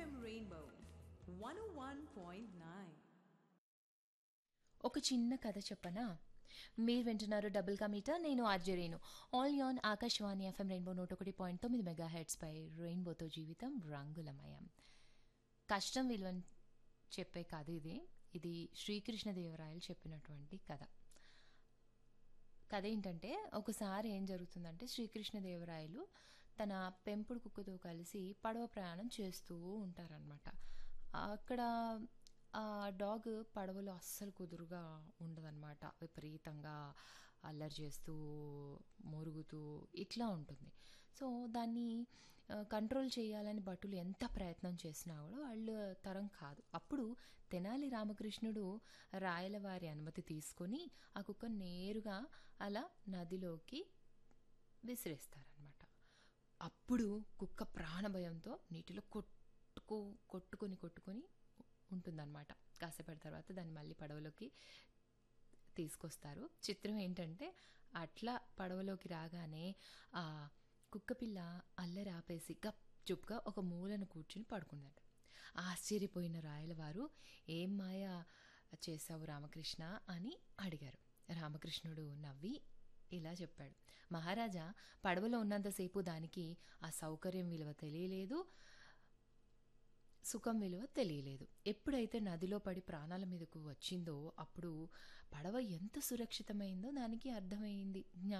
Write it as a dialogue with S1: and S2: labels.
S1: FM Rainbow 101.9.
S2: ఒక చిన్న కథ చెప్పనా మీరు వింటున్నారు డబుల్ కా మీటర్ నేను ఆర్జరేను ఆల్ యాన్ ఆకాశవాణి ఎఫ్ఎం రెయిన్బో నూట ఒకటి పాయింట్ తొమ్మిది మెగా హెడ్స్ పై రెయిన్బోతో జీవితం రంగులమయం కష్టం విలువని చెప్పే కథ ఇది ఇది శ్రీకృష్ణదేవరాయలు చెప్పినటువంటి కథ కథ ఏంటంటే ఒకసారి ఏం జరుగుతుందంటే శ్రీకృష్ణదేవరాయలు తన పెంపుడు కుక్కతో కలిసి పడవ ప్రయాణం చేస్తూ ఉంటారనమాట అక్కడ ఆ డాగ్ పడవలో అస్సలు కుదురుగా ఉండదన్నమాట విపరీతంగా అల్లరి చేస్తూ మొరుగుతూ ఇట్లా ఉంటుంది సో దాన్ని ఆ, కంట్రోల్ చేయాలని భటులు ఎంత ప్రయత్నం చేసినా కూడా వాళ్ళు తరం కాదు అప్పుడు తెనాలి రామకృష్ణుడు రాయల వారి అనుమతి తీసుకొని ఆ కుక్క నేరుగా అలా నదిలోకి విసిరేస్తారనమాట అప్పుడు కుక్క ప్రాణభయంతో నీటిలో కొట్టుకు కొట్టుకొని కొట్టుకొని ఉంటుందన్నమాట కాసేపటి తర్వాత దాన్ని మళ్ళీ పడవలోకి తీసుకొస్తారు చిత్రం ఏంటంటే అట్లా పడవలోకి రాగానే ఆ కుక్కపిల్ల అల్లరి ఆపేసి గప్ చుప్గా ఒక మూలను కూర్చుని పడుకున్నాడు ఆశ్చర్యపోయిన రాయలవారు ఏం మాయ చేశావు రామకృష్ణ అని అడిగారు రామకృష్ణుడు నవ్వి ఇలా చెప్పాడు మహారాజా పడవలో ఉన్నంతసేపు దానికి ఆ సౌకర్యం విలువ తెలియలేదు సుఖం విలువ తెలియలేదు ఎప్పుడైతే నదిలో పడి ప్రాణాల మీదకు వచ్చిందో అప్పుడు పడవ ఎంత సురక్షితమైందో దానికి అర్థమైంది